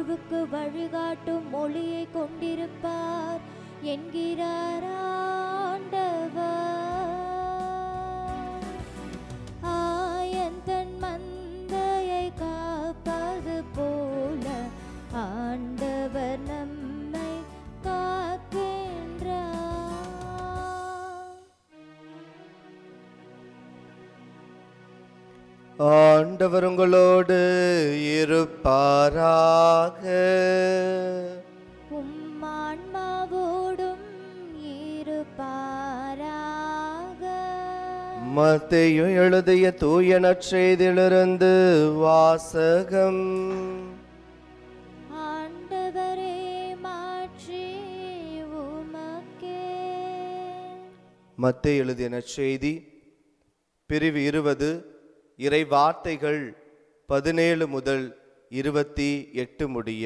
வாழ்வுக்கு வழிகாட்டும் மொழியை கொண்டிருப்பார் என்கிறார் ஆண்டவர் ஆயன் தன் மந்தையை காப்பது போல ஆண்டவர் நம்மை காக்கின்றார் ஆண்டவர் உங்களோடு இருப்பாராக உம் ஆன்மாவோடும் இருப்பாராக மத்தேயு எழுதிய தூய நற்செய்தியிலிருந்து வாசகம் ஆண்டவரே மாற்றி உமக்கே மத்தேயு எழுதிய நற்செய்தி பிரிவு இருபது இறை வார்த்தைகள் பதினேழு முதல் இருபத்தி எட்டு முடிய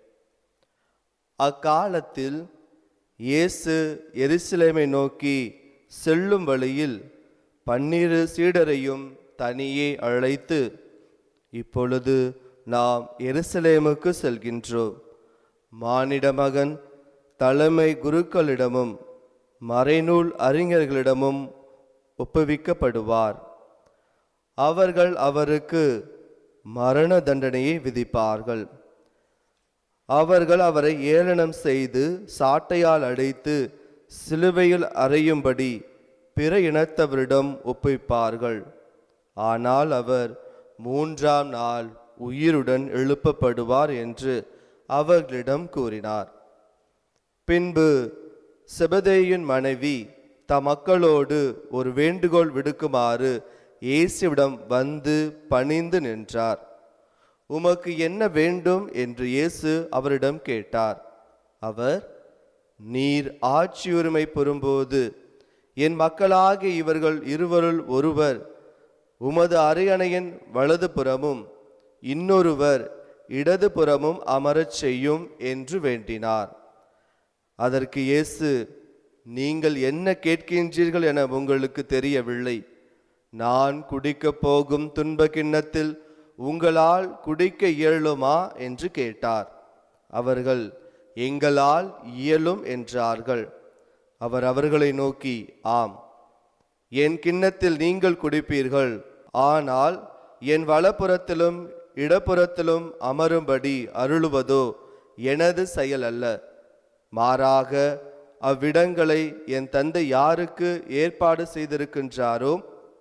அக்காலத்தில் இயேசு எருசலேமை நோக்கி செல்லும் வழியில் பன்னிரு சீடரையும் தனியே அழைத்து இப்பொழுது நாம் எருசலேமுக்கு செல்கின்றோம் மானிட மகன் தலைமை குருக்களிடமும் மறைநூல் அறிஞர்களிடமும் ஒப்புவிக்கப்படுவார் அவர்கள் அவருக்கு மரண தண்டனையை விதிப்பார்கள் அவர்கள் அவரை ஏளனம் செய்து சாட்டையால் அடைத்து சிலுவையில் அறையும்படி பிற இனத்தவரிடம் ஒப்புவிப்பார்கள் ஆனால் அவர் மூன்றாம் நாள் உயிருடன் எழுப்பப்படுவார் என்று அவர்களிடம் கூறினார் பின்பு செபதேயின் மனைவி தம் மக்களோடு ஒரு வேண்டுகோள் விடுக்குமாறு இயேசுவிடம் வந்து பணிந்து நின்றார் உமக்கு என்ன வேண்டும் என்று இயேசு அவரிடம் கேட்டார் அவர் நீர் ஆட்சியுரிமை பெறும்போது என் மக்களாகிய இவர்கள் இருவருள் ஒருவர் உமது அரியணையின் வலது புறமும் இன்னொருவர் இடது புறமும் அமரச் செய்யும் என்று வேண்டினார் அதற்கு இயேசு நீங்கள் என்ன கேட்கின்றீர்கள் என உங்களுக்கு தெரியவில்லை நான் குடிக்கப் போகும் துன்ப கிண்ணத்தில் உங்களால் குடிக்க இயலுமா என்று கேட்டார் அவர்கள் எங்களால் இயலும் என்றார்கள் அவர் அவர்களை நோக்கி ஆம் என் கிண்ணத்தில் நீங்கள் குடிப்பீர்கள் ஆனால் என் வலப்புறத்திலும் இடப்புறத்திலும் அமரும்படி அருளுவதோ எனது செயல் அல்ல மாறாக அவ்விடங்களை என் தந்தை யாருக்கு ஏற்பாடு செய்திருக்கின்றாரோ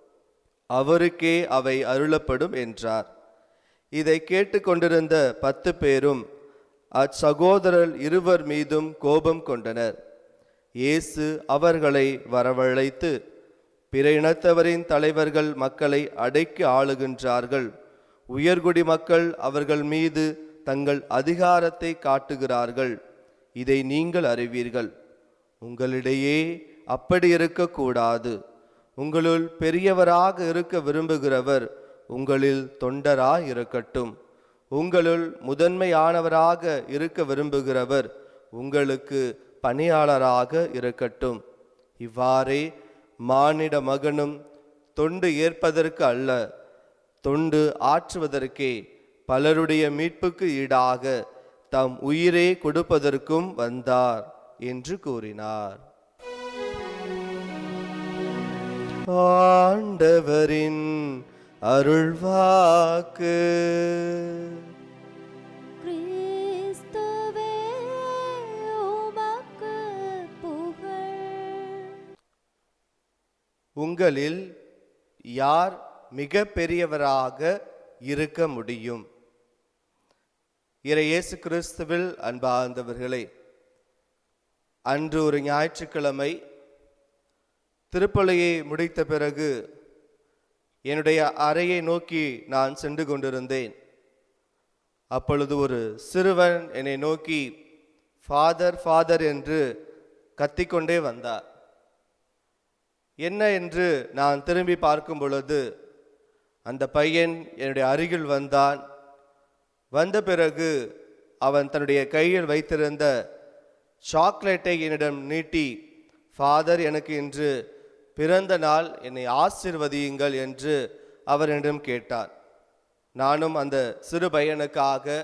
அவருக்கே அவை அருளப்படும் என்றார் இதை கேட்டுக்கொண்டிருந்த பத்து பேரும் அச்சகோதரர் இருவர் மீதும் கோபம் கொண்டனர் இயேசு அவர்களை வரவழைத்து பிற இனத்தவரின் தலைவர்கள் மக்களை அடக்கி ஆளுகின்றார்கள் உயர்குடி மக்கள் அவர்கள் மீது தங்கள் அதிகாரத்தை காட்டுகிறார்கள் இதை நீங்கள் அறிவீர்கள் உங்களிடையே அப்படி இருக்கக்கூடாது உங்களுள் பெரியவராக இருக்க விரும்புகிறவர் உங்களில் தொண்டராய் இருக்கட்டும் உங்களுள் முதன்மையானவராக இருக்க விரும்புகிறவர் உங்களுக்கு பணியாளராக இருக்கட்டும் இவ்வாறே மானிட மகனும் தொண்டு ஏற்பதற்கு அல்ல தொண்டு ஆற்றுவதற்கே பலருடைய மீட்புக்கு ஈடாக தம் உயிரே கொடுப்பதற்கும் வந்தார் என்று கூறினார் ஆண்டவரின் அருள்வாக்கு கிறிஸ்துவே உமக்கு புகழ் உங்களில் யார் மிக பெரியவராக இருக்க முடியும் இறை இயேசு கிறிஸ்துவில் அன்பார்ந்தவர்களே அன்று ஒரு ஞாயிற்றுக்கிழமை திருப்பலியை முடித்த பிறகு என்னுடைய அறையை நோக்கி நான் சென்று கொண்டிருந்தேன் அப்பொழுது ஒரு சிறுவன் என்னை நோக்கி ஃபாதர் ஃபாதர் என்று கத்திக்கொண்டே வந்தார் என்ன என்று நான் திரும்பி பார்க்கும் பொழுது அந்த பையன் என்னுடைய அருகில் வந்தான் வந்த பிறகு அவன் தன்னுடைய கையில் வைத்திருந்த சாக்லேட்டை என்னிடம் நீட்டி ஃபாதர் எனக்கு இன்று பிறந்த நாள் என்னை ஆசிர்வதியுங்கள் என்று அவர் என்னிடம் கேட்டார் நானும் அந்த சிறு பையனுக்காக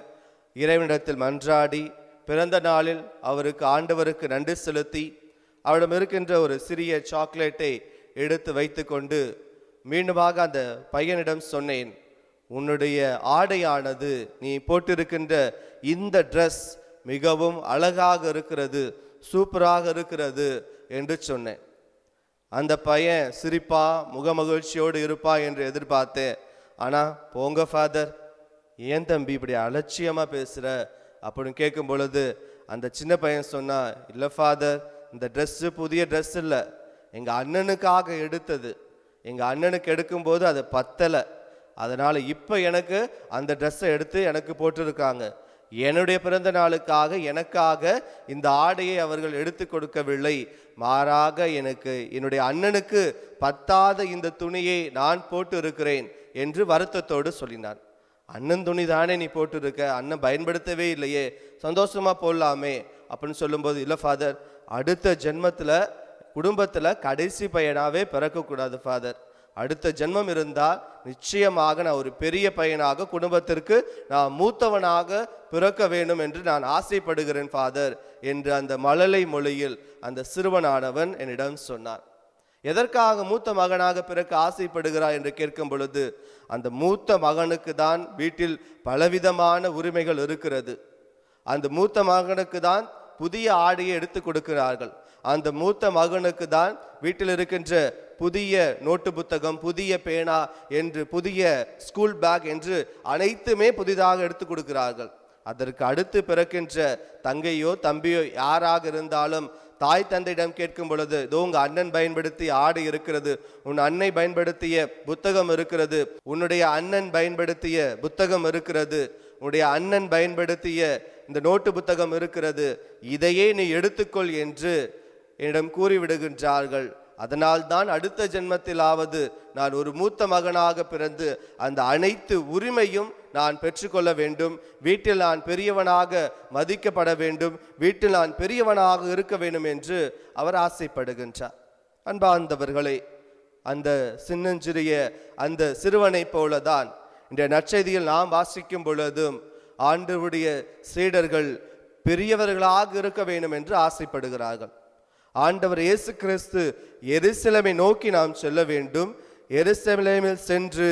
இறைவனிடத்தில் மன்றாடி பிறந்த நாளில் அவருக்கு ஆண்டவருக்கு நன்றி செலுத்தி அவரிடம் இருக்கின்ற ஒரு சிறிய சாக்லேட்டை எடுத்து வைத்துக்கொண்டு மீண்டுமாக அந்த பையனிடம் சொன்னேன் உன்னுடைய ஆடையானது நீ போட்டிருக்கின்ற இந்த ட்ரெஸ் மிகவும் அழகாக இருக்கிறது சூப்பராக இருக்கிறது என்று சொன்னேன் அந்த பையன் சிரிப்பா முகமகிழ்ச்சியோடு இருப்பா என்று எதிர்பார்த்தேன் ஆனா போங்க ஃபாதர் ஏன் தம்பி இப்படி அலட்சியமா பேசுற அப்படின்னு கேட்கும் பொழுது அந்த சின்ன பையன் சொன்னா இல்ல ஃபாதர் இந்த ட்ரெஸ்ஸு புதிய ட்ரெஸ் இல்லை எங்க அண்ணனுக்காக எடுத்தது எங்க அண்ணனுக்கு எடுக்கும்போது அது பத்தலை அதனால இப்போ எனக்கு அந்த ட்ரெஸ்ஸை எடுத்து எனக்கு போட்டிருக்காங்க என்னுடைய பிறந்த நாளுக்காக எனக்காக இந்த ஆடையை அவர்கள் எடுத்து கொடுக்கவில்லை மாறாக எனக்கு என்னுடைய அண்ணனுக்கு பத்தாத இந்த துணியை நான் போட்டு இருக்கிறேன் என்று வருத்தத்தோடு சொல்லினான் அண்ணன் துணி தானே நீ போட்டிருக்க அண்ணன் பயன்படுத்தவே இல்லையே சந்தோஷமா போடலாமே அப்படின்னு சொல்லும்போது இல்லை ஃபாதர் அடுத்த ஜென்மத்தில் குடும்பத்தில் கடைசி பையனாவே பிறக்கக்கூடாது ஃபாதர் அடுத்த ஜென்மம் இருந்தால் நிச்சயமாக நான் ஒரு பெரிய பையனாக குடும்பத்திற்கு நான் மூத்தவனாக பிறக்க வேண்டும் என்று நான் ஆசைப்படுகிறேன் ஃபாதர் என்று அந்த மழலை மொழியில் அந்த சிறுவனானவன் என்னிடம் சொன்னான் எதற்காக மூத்த மகனாக பிறக்க ஆசைப்படுகிறாய் என்று கேட்கும் பொழுது அந்த மூத்த மகனுக்கு தான் வீட்டில் பலவிதமான உரிமைகள் இருக்கிறது அந்த மூத்த மகனுக்கு தான் புதிய ஆடையை எடுத்து கொடுக்கிறார்கள் அந்த மூத்த மகனுக்கு தான் வீட்டில் இருக்கின்ற புதிய நோட்டு புத்தகம் புதிய பேனா என்று புதிய ஸ்கூல் பேக் என்று அனைத்துமே புதிதாக எடுத்து கொடுக்கிறார்கள் அதற்கு அடுத்து பிறக்கின்ற தங்கையோ தம்பியோ யாராக இருந்தாலும் தாய் தந்தையிடம் கேட்கும் பொழுது இதோ உங்க அண்ணன் பயன்படுத்திய ஆடை இருக்கிறது உன் அன்னை பயன்படுத்திய புத்தகம் இருக்கிறது உன்னுடைய அண்ணன் பயன்படுத்திய புத்தகம் இருக்கிறது உன்னுடைய அண்ணன் பயன்படுத்திய இந்த நோட்டு புத்தகம் இருக்கிறது இதையே நீ எடுத்துக்கொள் என்று என்னிடம் கூறிவிடுகின்றார்கள் அதனால் தான் அடுத்த ஜென்மத்திலாவது நான் ஒரு மூத்த மகனாக பிறந்து அந்த அனைத்து உரிமையும் நான் பெற்றுக்கொள்ள வேண்டும் வீட்டில் நான் பெரியவனாக மதிக்கப்பட வேண்டும் வீட்டில் நான் பெரியவனாக இருக்க வேண்டும் என்று அவர் ஆசைப்படுகின்றார் அன்பார்ந்தவர்களே அந்த சின்னஞ்சிறிய அந்த சிறுவனைப் போலதான் இந்த நற்செய்தியில் நாம் வாசிக்கும் பொழுதும் ஆண்டவருடைய சீடர்கள் பெரியவர்களாக இருக்க வேண்டும் என்று ஆசைப்படுகிறார்கள் ஆண்டவர் இயேசு கிறிஸ்து எருசலேமை நோக்கி நாம் செல்ல வேண்டும் எருசலேமில் சென்று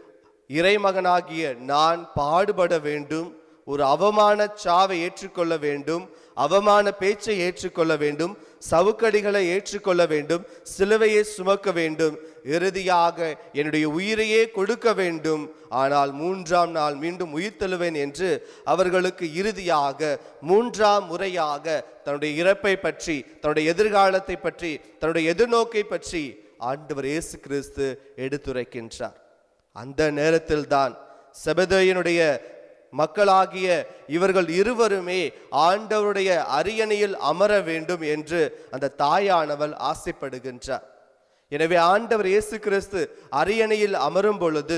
இறைமகனாகிய நான் பாடுபட வேண்டும் ஒரு அவமான சாவை ஏற்றுக்கொள்ள வேண்டும் அவமான பேச்சை ஏற்றுக்கொள்ள வேண்டும் சவுக்கடிகளை ஏற்றுக்கொள்ள வேண்டும் சிலுவையை சுமக்க வேண்டும் இறுதியாக என்னுடைய உயிரையே கொடுக்க வேண்டும் ஆனால் மூன்றாம் நாள் மீண்டும் உயிர் தழுவேன் என்று அவர்களுக்கு இறுதியாக மூன்றாம் முறையாக தன்னுடைய இறப்பை பற்றி தன்னுடைய எதிர்காலத்தை பற்றி தன்னுடைய எதிர்நோக்கை பற்றி ஆண்டவர் இயேசு கிறிஸ்து எடுத்துரைக்கின்றார் அந்த நேரத்தில் தான் செபதேயனுடைய மக்களாகிய இவர்கள் இருவருமே ஆண்டவருடைய அரியணையில் அமர வேண்டும் என்று அந்த தாயானவள் ஆசைப்படுகின்றார் எனவே ஆண்டவர் இயேசு கிறிஸ்து அரியணையில் அமரும் பொழுது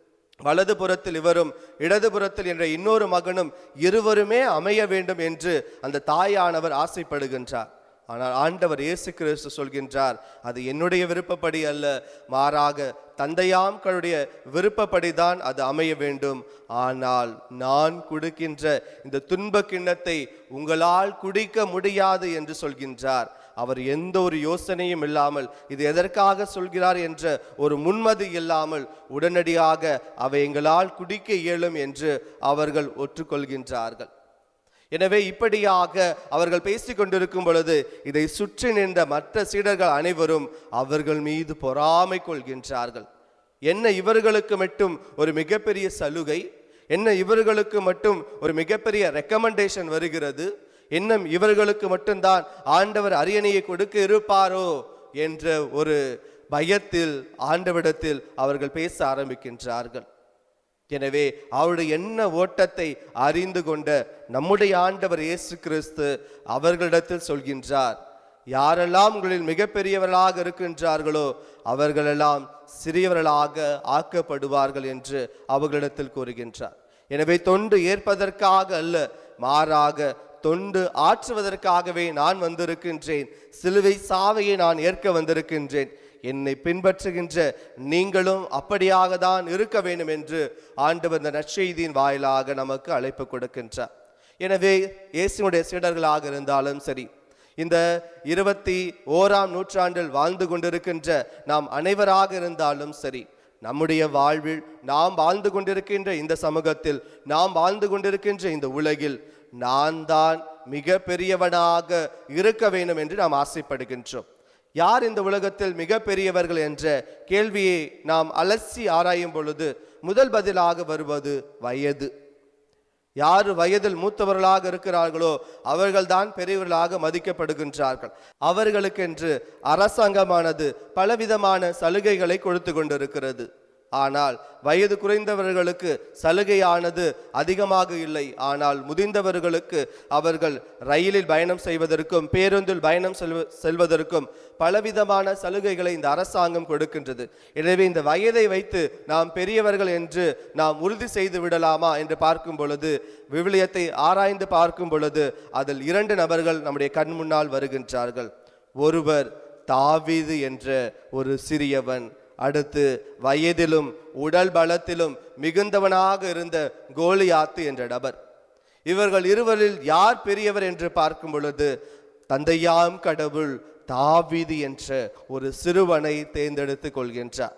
வலது புறத்தில் இவரும் இடது புறத்தில் என்ற இன்னொரு மகனும் இருவருமே அமைய வேண்டும் என்று அந்த தாயானவர் ஆசைப்படுகின்றார் ஆனால் ஆண்டவர் இயேசு கிறிஸ்து சொல்கின்றார் அது என்னுடைய விருப்பப்படி அல்ல மாறாக தந்தையாம்களுடைய விருப்பப்படிதான் அது அமைய வேண்டும் ஆனால் நான் கொடுக்கின்ற இந்த துன்ப கிண்ணத்தை உங்களால் குடிக்க முடியாது என்று சொல்கின்றார் அவர் எந்த ஒரு யோசனையும் இல்லாமல் இது எதற்காக சொல்கிறார் என்ற ஒரு முன்மதி இல்லாமல் உடனடியாக அவை எங்களால் குடிக்க இயலும் என்று அவர்கள் ஒற்றுக்கொள்கின்றார்கள் எனவே இப்படியாக அவர்கள் பேசிக் கொண்டிருக்கும் பொழுது இதை சுற்றி நின்ற மற்ற சீடர்கள் அனைவரும் அவர்கள் மீது பொறாமை கொள்கின்றார்கள் என்ன இவர்களுக்கு மட்டும் ஒரு மிகப்பெரிய சலுகை என்ன இவர்களுக்கு மட்டும் ஒரு மிகப்பெரிய ரெக்கமெண்டேஷன் வருகிறது இன்னும் இவர்களுக்கு மட்டும்தான் ஆண்டவர் அரியணையை கொடுக்க இருப்பாரோ என்ற ஒரு பயத்தில் ஆண்டவிடத்தில் அவர்கள் பேச ஆரம்பிக்கின்றார்கள் எனவே அவருடைய என்ன ஓட்டத்தை அறிந்து கொண்ட நம்முடைய ஆண்டவர் இயேசு கிறிஸ்து அவர்களிடத்தில் சொல்கின்றார் யாரெல்லாம் உங்களில் மிகப்பெரியவர்களாக இருக்கின்றார்களோ அவர்களெல்லாம் சிறியவர்களாக ஆக்கப்படுவார்கள் என்று அவர்களிடத்தில் கூறுகின்றார் எனவே தொண்டு ஏற்பதற்காக அல்ல மாறாக தொண்டு ஆற்றுவதற்காகவே நான் வந்திருக்கின்றேன் சிலுவை சாவையை நான் ஏற்க வந்திருக்கின்றேன் என்னை பின்பற்றுகின்ற நீங்களும் அப்படியாக தான் இருக்க வேண்டும் என்று ஆண்டவர் இந்த நற்செய்தியின் வாயிலாக நமக்கு அழைப்பு கொடுக்கின்றார் எனவே இயேசுனுடைய சீடர்களாக இருந்தாலும் சரி இந்த இருபத்தி ஓராம் நூற்றாண்டில் வாழ்ந்து கொண்டிருக்கின்ற நாம் அனைவராக இருந்தாலும் சரி நம்முடைய வாழ்வில் நாம் வாழ்ந்து கொண்டிருக்கின்ற இந்த சமூகத்தில் நாம் வாழ்ந்து கொண்டிருக்கின்ற இந்த உலகில் நான் தான் மிக பெரியவனாக இருக்க வேண்டும் என்று நாம் ஆசைப்படுகின்றோம் யார் இந்த உலகத்தில் மிக பெரியவர்கள் என்ற கேள்வியை நாம் அலசி ஆராயும் பொழுது முதல் பதிலாக வருவது வயது யார் வயதில் மூத்தவர்களாக இருக்கிறார்களோ அவர்கள்தான் பெரியவர்களாக மதிக்கப்படுகின்றார்கள் அவர்களுக்கென்று அரசாங்கமானது பலவிதமான சலுகைகளை கொடுத்து கொண்டிருக்கிறது ஆனால் வயது குறைந்தவர்களுக்கு சலுகையானது அதிகமாக இல்லை ஆனால் முதிர்ந்தவர்களுக்கு அவர்கள் ரயிலில் பயணம் செய்வதற்கும் பேருந்தில் பயணம் செல்வ செல்வதற்கும் பலவிதமான சலுகைகளை இந்த அரசாங்கம் கொடுக்கின்றது எனவே இந்த வயதை வைத்து நாம் பெரியவர்கள் என்று நாம் உறுதி செய்து விடலாமா என்று பார்க்கும் பொழுது விவிலியத்தை ஆராய்ந்து பார்க்கும் பொழுது அதில் இரண்டு நபர்கள் நம்முடைய கண் முன்னால் வருகின்றார்கள் ஒருவர் தாவீது என்ற ஒரு சிறியவன் அடுத்து வயதிலும் உடல் பலத்திலும் மிகுந்தவனாக இருந்த கோலியாத்து என்ற நபர் இவர்கள் இருவரில் யார் பெரியவர் என்று பார்க்கும் பொழுது தந்தையாம் கடவுள் தாவீது என்ற ஒரு சிறுவனை தேர்ந்தெடுத்துக் கொள்கின்றார்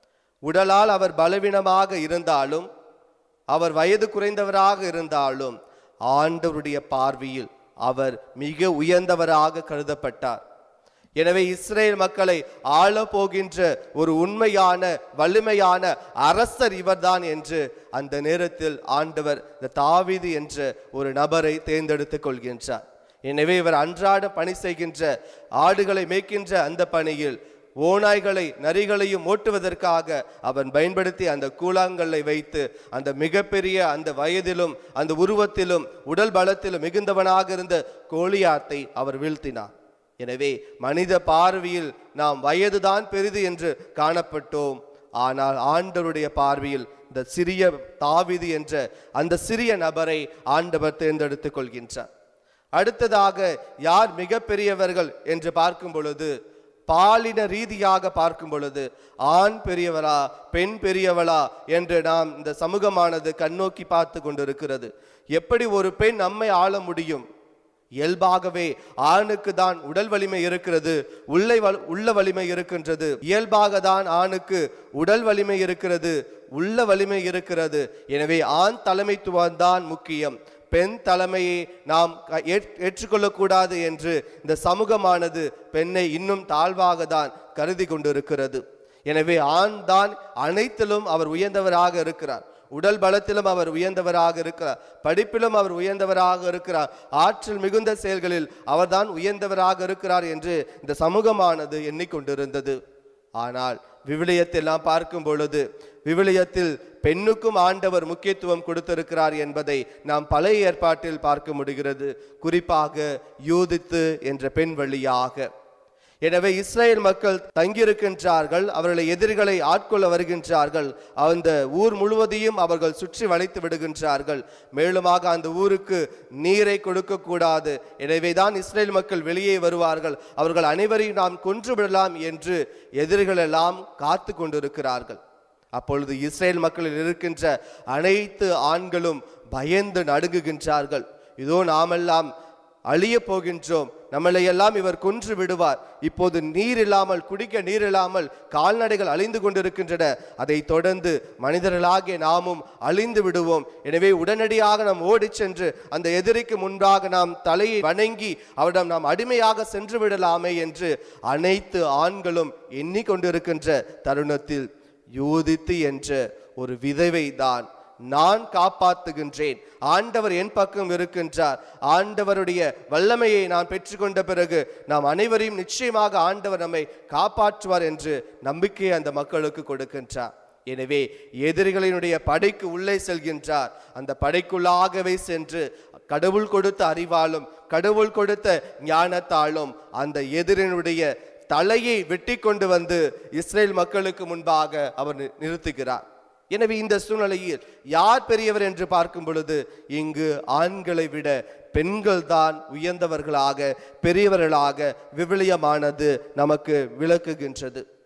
உடலால் அவர் பலவீனமாக இருந்தாலும் அவர் வயது குறைந்தவராக இருந்தாலும் ஆண்டவருடைய பார்வையில் அவர் மிக உயர்ந்தவராக கருதப்பட்டார் எனவே இஸ்ரேல் மக்களை ஆள போகின்ற ஒரு உண்மையான வலிமையான அரசர் இவர்தான் என்று அந்த நேரத்தில் ஆண்டவர் இந்த தாவீது என்ற ஒரு நபரை தேர்ந்தெடுத்துக் கொள்கின்றார் எனவே இவர் அன்றாட பணி செய்கின்ற ஆடுகளை மேய்க்கின்ற அந்த பணியில் ஓநாய்களை நரிகளையும் ஓட்டுவதற்காக அவன் பயன்படுத்தி அந்த கூழாங்கல்லை வைத்து அந்த மிகப்பெரிய அந்த வயதிலும் அந்த உருவத்திலும் உடல் பலத்திலும் மிகுந்தவனாக இருந்த கோலியாத்தை அவர் வீழ்த்தினார் எனவே மனித பார்வையில் நாம் வயதுதான் பெரிது என்று காணப்பட்டோம் ஆனால் ஆண்டவருடைய பார்வையில் இந்த சிறிய தாவிது என்ற அந்த சிறிய நபரை ஆண்டவர் தேர்ந்தெடுத்துக் கொள்கின்றார் அடுத்ததாக யார் மிக பெரியவர்கள் என்று பார்க்கும் பொழுது பாலின ரீதியாக பார்க்கும் பொழுது ஆண் பெரியவரா பெண் பெரியவளா என்று நாம் இந்த சமூகமானது கண்ணோக்கி பார்த்து கொண்டிருக்கிறது எப்படி ஒரு பெண் நம்மை ஆள முடியும் இயல்பாகவே ஆணுக்கு தான் உடல் வலிமை இருக்கிறது உள்ளை வல்- உள்ள வலிமை இருக்கின்றது இயல்பாக தான் ஆணுக்கு உடல் வலிமை இருக்கிறது உள்ள வலிமை இருக்கிறது எனவே ஆண் தலைமைத்துவம் தான் முக்கியம் பெண் தலைமையை நாம் க- ஏற்- ஏற்றுக்கொள்ளக்கூடாது என்று இந்த சமூகமானது பெண்ணை இன்னும் தாழ்வாக தான் கருதி கொண்டிருக்கிறது எனவே ஆண் தான் அனைத்திலும் அவர் உயர்ந்தவராக இருக்கிறார் உடல் பலத்திலும் அவர் உயர்ந்தவராக இருக்கிறார் படிப்பிலும் அவர் உயர்ந்தவராக இருக்கிறார் ஆற்றல் மிகுந்த செயல்களில் அவர்தான் உயர்ந்தவராக இருக்கிறார் என்று இந்த சமூகமானது எண்ணிக்கொண்டிருந்தது ஆனால் விவிலியத்தில் நாம் பார்க்கும் பொழுது விவிலியத்தில் பெண்ணுக்கும் ஆண்டவர் முக்கியத்துவம் கொடுத்திருக்கிறார் என்பதை நாம் பழைய ஏற்பாட்டில் பார்க்க முடிகிறது குறிப்பாக யூதித்து என்ற பெண் வழியாக எனவே இஸ்ரேல் மக்கள் தங்கியிருக்கின்றார்கள் அவர்களை எதிரிகளை ஆட்கொள்ள வருகின்றார்கள் அந்த ஊர் முழுவதையும் அவர்கள் சுற்றி வளைத்து விடுகின்றார்கள் மேலுமாக அந்த ஊருக்கு நீரை கொடுக்க கூடாது எனவேதான் இஸ்ரேல் மக்கள் வெளியே வருவார்கள் அவர்கள் அனைவரையும் நாம் கொன்று விடலாம் என்று எதிரிகள் எல்லாம் காத்து கொண்டிருக்கிறார்கள் அப்பொழுது இஸ்ரேல் மக்களில் இருக்கின்ற அனைத்து ஆண்களும் பயந்து நடுங்குகின்றார்கள் இதோ நாமெல்லாம் அழிய போகின்றோம் நம்மளை எல்லாம் இவர் கொன்று விடுவார் இப்போது நீர் இல்லாமல் குடிக்க நீர் இல்லாமல் கால்நடைகள் அழிந்து கொண்டிருக்கின்றன அதை தொடர்ந்து மனிதர்களாகிய நாமும் அழிந்து விடுவோம் எனவே உடனடியாக நாம் ஓடிச் சென்று அந்த எதிரிக்கு முன்பாக நாம் தலையை வணங்கி அவரிடம் நாம் அடிமையாக சென்று விடலாமே என்று அனைத்து ஆண்களும் எண்ணிக்கொண்டிருக்கின்ற தருணத்தில் யூதித்து என்ற ஒரு விதவை தான் நான் காப்பாத்துகின்றேன் ஆண்டவர் என் பக்கம் இருக்கின்றார் ஆண்டவருடைய வல்லமையை நான் பெற்றுக்கொண்ட பிறகு நாம் அனைவரையும் நிச்சயமாக ஆண்டவர் நம்மை காப்பாற்றுவார் என்று நம்பிக்கையை அந்த மக்களுக்கு கொடுக்கின்றார் எனவே எதிரிகளினுடைய படைக்கு உள்ளே செல்கின்றார் அந்த படைக்குள்ளாகவே சென்று கடவுள் கொடுத்த அறிவாலும் கடவுள் கொடுத்த ஞானத்தாலும் அந்த எதிரினுடைய தலையை வெட்டி கொண்டு வந்து இஸ்ரேல் மக்களுக்கு முன்பாக அவர் நி- நிறுத்துகிறார் எனவே இந்த சூழ்நிலையில் யார் பெரியவர் என்று பார்க்கும் பொழுது இங்கு ஆண்களை விட பெண்கள் தான் உயர்ந்தவர்களாக பெரியவர்களாக விவிலியமானது நமக்கு விளக்குகின்றது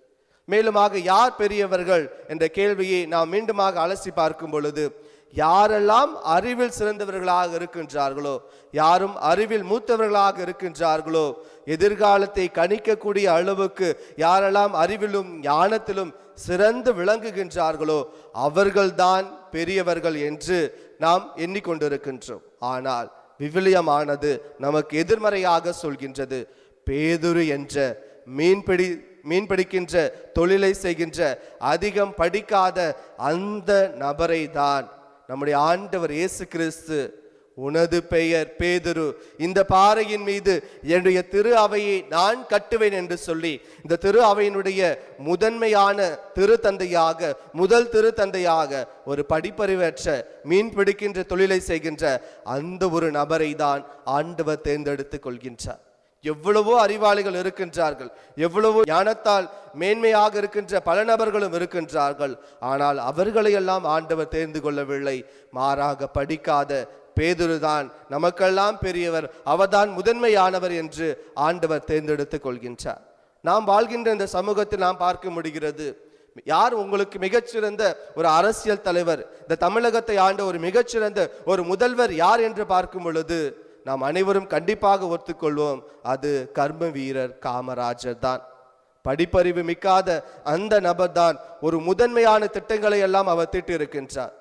மேலுமாக யார் பெரியவர்கள் என்ற கேள்வியை நாம் மீண்டுமாக அலசி பார்க்கும் பொழுது யாரெல்லாம் அறிவில் சிறந்தவர்களாக இருக்கின்றார்களோ யாரும் அறிவில் மூத்தவர்களாக இருக்கின்றார்களோ எதிர்காலத்தை கணிக்கக்கூடிய அளவுக்கு யாரெல்லாம் அறிவிலும் ஞானத்திலும் சிறந்து விளங்குகின்றார்களோ அவர்கள்தான் பெரியவர்கள் என்று நாம் எண்ணிக்கொண்டிருக்கின்றோம் ஆனால் விவிலியமானது நமக்கு எதிர்மறையாக சொல்கின்றது பேதுரு என்ற மீன்பிடி மீன்பிடிக்கின்ற தொழிலை செய்கின்ற அதிகம் படிக்காத அந்த நபரை தான் நம்முடைய ஆண்டவர் இயேசு கிறிஸ்து உனது பெயர் பேதுரு இந்த பாறையின் மீது என்னுடைய திரு அவையை நான் கட்டுவேன் என்று சொல்லி இந்த திரு அவையினுடைய முதன்மையான திருத்தந்தையாக முதல் திருத்தந்தையாக ஒரு படிப்பறிவற்ற மீன் பிடிக்கின்ற தொழிலை செய்கின்ற அந்த ஒரு நபரை தான் ஆண்டவர் தேர்ந்தெடுத்துக் கொள்கின்றார் எவ்வளவோ அறிவாளிகள் இருக்கின்றார்கள் எவ்வளவோ ஞானத்தால் மேன்மையாக இருக்கின்ற பல நபர்களும் இருக்கின்றார்கள் ஆனால் அவர்களையெல்லாம் ஆண்டவர் தேர்ந்து கொள்ளவில்லை மாறாக படிக்காத பேதுருதான் நமக்கெல்லாம் பெரியவர் அவர்தான் முதன்மையானவர் என்று ஆண்டவர் தேர்ந்தெடுத்துக் கொள்கின்றார் நாம் வாழ்கின்ற இந்த சமூகத்தில் நாம் பார்க்க முடிகிறது யார் உங்களுக்கு மிகச்சிறந்த ஒரு அரசியல் தலைவர் இந்த தமிழகத்தை ஆண்ட ஒரு மிகச்சிறந்த ஒரு முதல்வர் யார் என்று பார்க்கும் பொழுது நாம் அனைவரும் கண்டிப்பாக ஒத்துக்கொள்வோம் அது கர்ம வீரர் காமராஜர் தான் படிப்பறிவு மிக்காத அந்த நபர் தான் ஒரு முதன்மையான திட்டங்களை எல்லாம் அவர் தீட்டியிருக்கின்றார்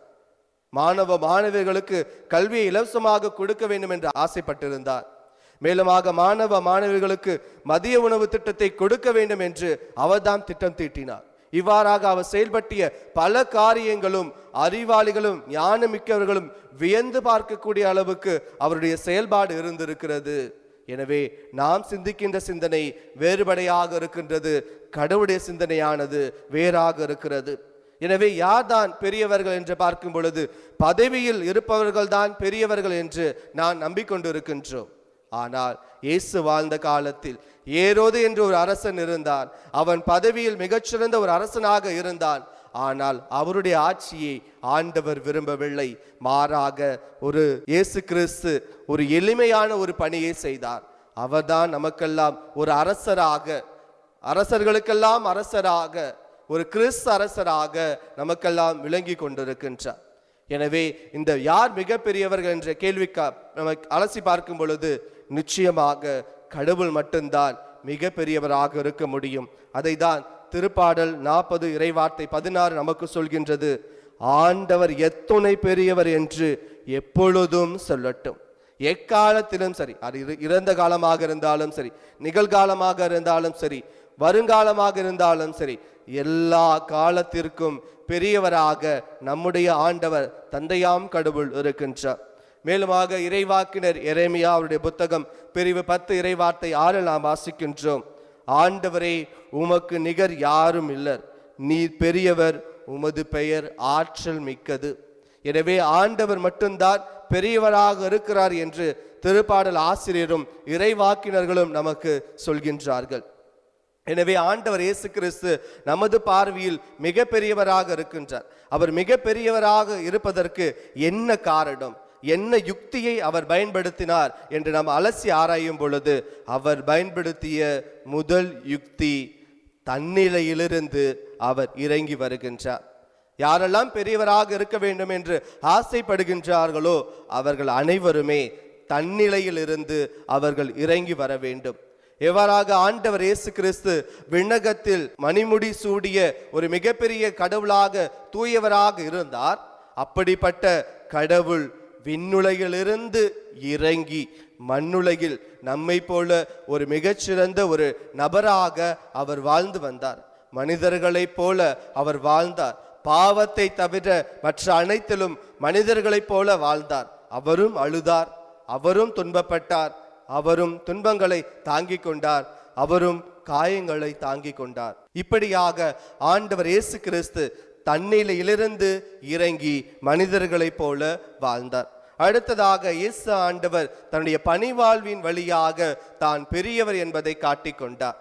மாணவ மாணவிகளுக்கு கல்வியை இலவசமாக கொடுக்க வேண்டும் என்று ஆசைப்பட்டிருந்தார் மேலுமாக மாணவ மாணவிகளுக்கு மதிய உணவு திட்டத்தை கொடுக்க வேண்டும் என்று அவர்தான் திட்டம் தீட்டினார் இவ்வாறாக அவர் செயல்பட்டிய பல காரியங்களும் அறிவாளிகளும் ஞானமிக்கவர்களும் வியந்து பார்க்கக்கூடிய அளவுக்கு அவருடைய செயல்பாடு இருந்திருக்கிறது எனவே நாம் சிந்திக்கின்ற சிந்தனை வேறுபடையாக இருக்கின்றது கடவுளுடைய சிந்தனையானது வேறாக இருக்கிறது எனவே யார்தான் பெரியவர்கள் என்று பார்க்கும் பொழுது பதவியில் இருப்பவர்கள் தான் பெரியவர்கள் என்று நான் நம்பிக்கொண்டிருக்கின்றோம் ஆனால் இயேசு வாழ்ந்த காலத்தில் ஏரோது என்று ஒரு அரசன் இருந்தான் அவன் பதவியில் மிகச்சிறந்த ஒரு அரசனாக இருந்தான் ஆனால் அவருடைய ஆட்சியை ஆண்டவர் விரும்பவில்லை மாறாக ஒரு இயேசு கிறிஸ்து ஒரு எளிமையான ஒரு பணியை செய்தார் அவர்தான் நமக்கெல்லாம் ஒரு அரசராக அரசர்களுக்கெல்லாம் அரசராக ஒரு கிறிஸ்து அரசராக நமக்கெல்லாம் விளங்கி கொண்டிருக்கின்றார் எனவே இந்த யார் மிகப்பெரியவர்கள் என்ற கேள்விக்கு நமக்கு அலசி பார்க்கும் பொழுது நிச்சயமாக கடவுள் மட்டும்தான் மிக பெரியவராக இருக்க முடியும் அதை தான் திருப்பாடல் நாற்பது இறைவார்த்தை பதினாறு நமக்கு சொல்கின்றது ஆண்டவர் எத்துணை பெரியவர் என்று எப்பொழுதும் சொல்லட்டும் எக்காலத்திலும் சரி அது இரு- இறந்த காலமாக இருந்தாலும் சரி நிகழ்காலமாக இருந்தாலும் சரி வருங்காலமாக இருந்தாலும் சரி எல்லா காலத்திற்கும் பெரியவராக நம்முடைய ஆண்டவர் தந்தையாம் கடவுள் இருக்கின்றார் மேலுமாக இறைவாக்கினர் எரேமியா அவருடைய புத்தகம் பிரிவு பத்து இறைவார்த்தை ஆறு நாம் வாசிக்கின்றோம் ஆண்டவரே உமக்கு நிகர் யாரும் இல்லர் நீர் பெரியவர் உமது பெயர் ஆற்றல் மிக்கது எனவே ஆண்டவர் மட்டும்தான் பெரியவராக இருக்கிறார் என்று திருப்பாடல் ஆசிரியரும் இறைவாக்கினர்களும் நமக்கு சொல்கின்றார்கள் எனவே ஆண்டவர் இயேசு கிறிஸ்து நமது பார்வையில் மிக பெரியவராக இருக்கின்றார் அவர் மிக பெரியவராக இருப்பதற்கு என்ன காரணம் என்ன யுக்தியை அவர் பயன்படுத்தினார் என்று நாம் அலசி ஆராயும் பொழுது அவர் பயன்படுத்திய முதல் யுக்தி தன்னிலையிலிருந்து அவர் இறங்கி வருகின்றார் யாரெல்லாம் பெரியவராக இருக்க வேண்டும் என்று ஆசைப்படுகின்றார்களோ அவர்கள் அனைவருமே தன்னிலையிலிருந்து அவர்கள் இறங்கி வர வேண்டும் எவ்வாறாக ஆண்டவர் இயேசு கிறிஸ்து விண்ணகத்தில் மணிமுடி சூடிய ஒரு மிகப்பெரிய கடவுளாக தூயவராக இருந்தார் அப்படிப்பட்ட கடவுள் விண்ணுலகிலிருந்து இறங்கி மண்ணுலகில் நம்மை போல ஒரு மிகச்சிறந்த ஒரு நபராக அவர் வாழ்ந்து வந்தார் மனிதர்களைப் போல அவர் வாழ்ந்தார் பாவத்தை தவிர மற்ற அனைத்திலும் மனிதர்களைப் போல வாழ்ந்தார் அவரும் அழுதார் அவரும் துன்பப்பட்டார் அவரும் துன்பங்களை தாங்கிக் கொண்டார் அவரும் காயங்களை தாங்கிக் கொண்டார் இப்படியாக ஆண்டவர் இயேசு கிறிஸ்து தன்னிலையிலிருந்து இறங்கி மனிதர்களைப் போல வாழ்ந்தார் அடுத்ததாக இயேசு ஆண்டவர் தன்னுடைய பணிவாழ்வின் வழியாக தான் பெரியவர் என்பதை காட்டிக் கொண்டார்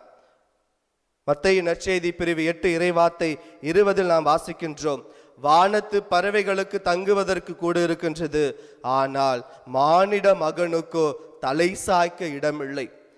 மத்தேயு நற்செய்தி பிரிவு எட்டு இறைவார்த்தை இருபதில் நாம் வாசிக்கின்றோம் வானத்து பறவைகளுக்கு தங்குவதற்கு கூட இருக்கின்றது ஆனால் மானிட மகனுக்கோ தலை சாய்க்க இடமில்லை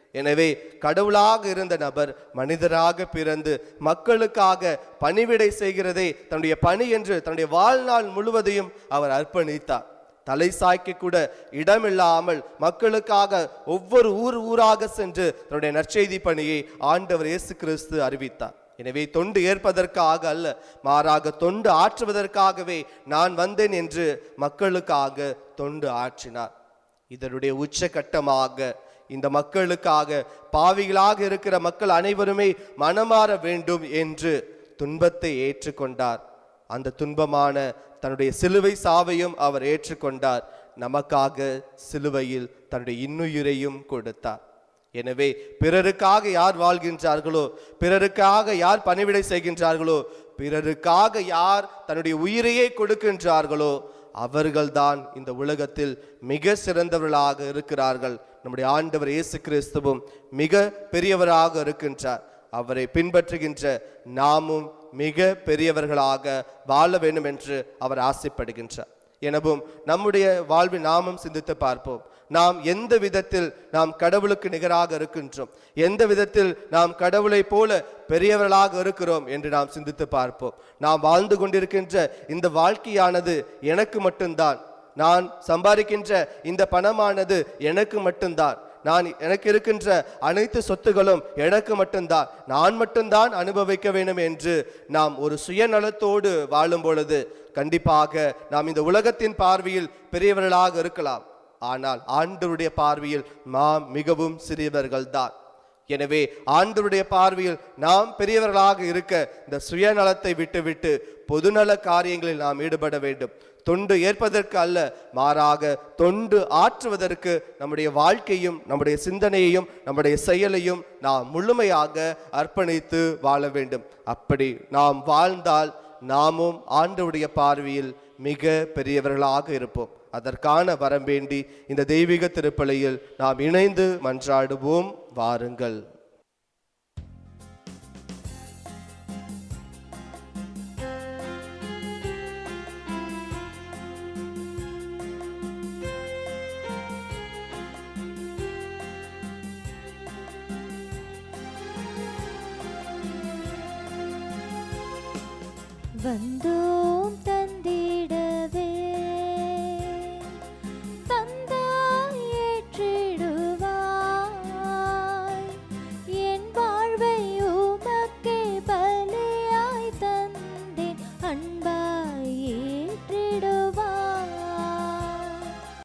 எனவே கடவுளாக இருந்த நபர் மனிதராக பிறந்து மக்களுக்காக பணிவிடை செய்கிறதே தன்னுடைய பணி என்று தன்னுடைய வாழ்நாள் முழுவதையும் அவர் அர்ப்பணித்தார் தலை சாய்க்க கூட இடமில்லாமல் மக்களுக்காக ஒவ்வொரு ஊர் ஊராக சென்று தன்னுடைய நற்செய்தி பணியை ஆண்டவர் இயேசு கிறிஸ்து அறிவித்தார் எனவே தொண்டு ஏற்பதற்காக அல்ல மாறாக தொண்டு ஆற்றுவதற்காகவே நான் வந்தேன் என்று மக்களுக்காக தொண்டு ஆற்றினார் இதனுடைய உச்சகட்டமாக இந்த மக்களுக்காக பாவிகளாக இருக்கிற மக்கள் அனைவருமே மனமாற வேண்டும் என்று துன்பத்தை ஏற்றுக்கொண்டார் அந்த துன்பமான தன்னுடைய சிலுவை சாவையும் அவர் ஏற்றுக்கொண்டார் நமக்காக சிலுவையில் தன்னுடைய இன்னுயிரையும் கொடுத்தார் எனவே பிறருக்காக யார் வாழ்கின்றார்களோ பிறருக்காக யார் பணிவிடை செய்கின்றார்களோ பிறருக்காக யார் தன்னுடைய உயிரையே கொடுக்கின்றார்களோ அவர்கள்தான் இந்த உலகத்தில் மிக சிறந்தவர்களாக இருக்கிறார்கள் நம்முடைய ஆண்டவர் இயேசு கிறிஸ்துவும் மிக பெரியவராக இருக்கின்றார் அவரை பின்பற்றுகின்ற நாமும் மிக பெரியவர்களாக வாழ வேண்டும் என்று அவர் ஆசைப்படுகின்றார் எனவும் நம்முடைய வாழ்வில் நாமும் சிந்தித்து பார்ப்போம் நாம் எந்த விதத்தில் நாம் கடவுளுக்கு நிகராக இருக்கின்றோம் எந்த விதத்தில் நாம் கடவுளைப் போல பெரியவர்களாக இருக்கிறோம் என்று நாம் சிந்தித்து பார்ப்போம் நாம் வாழ்ந்து கொண்டிருக்கின்ற இந்த வாழ்க்கையானது எனக்கு மட்டும்தான் நான் சம்பாதிக்கின்ற இந்த பணமானது எனக்கு மட்டும்தான் நான் எனக்கு இருக்கின்ற அனைத்து சொத்துகளும் எனக்கு மட்டும்தான் நான் மட்டும்தான் அனுபவிக்க வேண்டும் என்று நாம் ஒரு சுயநலத்தோடு வாழும் பொழுது கண்டிப்பாக நாம் இந்த உலகத்தின் பார்வையில் பெரியவர்களாக இருக்கலாம் ஆனால் ஆண்டவருடைய பார்வையில் நாம் மிகவும் சிறியவர்கள்தான் எனவே ஆண்டவருடைய பார்வையில் நாம் பெரியவர்களாக இருக்க இந்த சுயநலத்தை விட்டுவிட்டு பொதுநல காரியங்களில் நாம் ஈடுபட வேண்டும் தொண்டு ஏற்பதற்கு அல்ல மாறாக தொண்டு ஆற்றுவதற்கு நம்முடைய வாழ்க்கையும் நம்முடைய சிந்தனையையும் நம்முடைய செயலையும் நாம் முழுமையாக அர்ப்பணித்து வாழ வேண்டும் அப்படி நாம் வாழ்ந்தால் நாமும் ஆண்டவருடைய பார்வையில் மிக பெரியவர்களாக இருப்போம் அதற்கான வரம் வேண்டி இந்த தெய்வீக திருப்பலியில் நாம் இணைந்து மன்றாடுவோம் வாருங்கள் வந்தோம்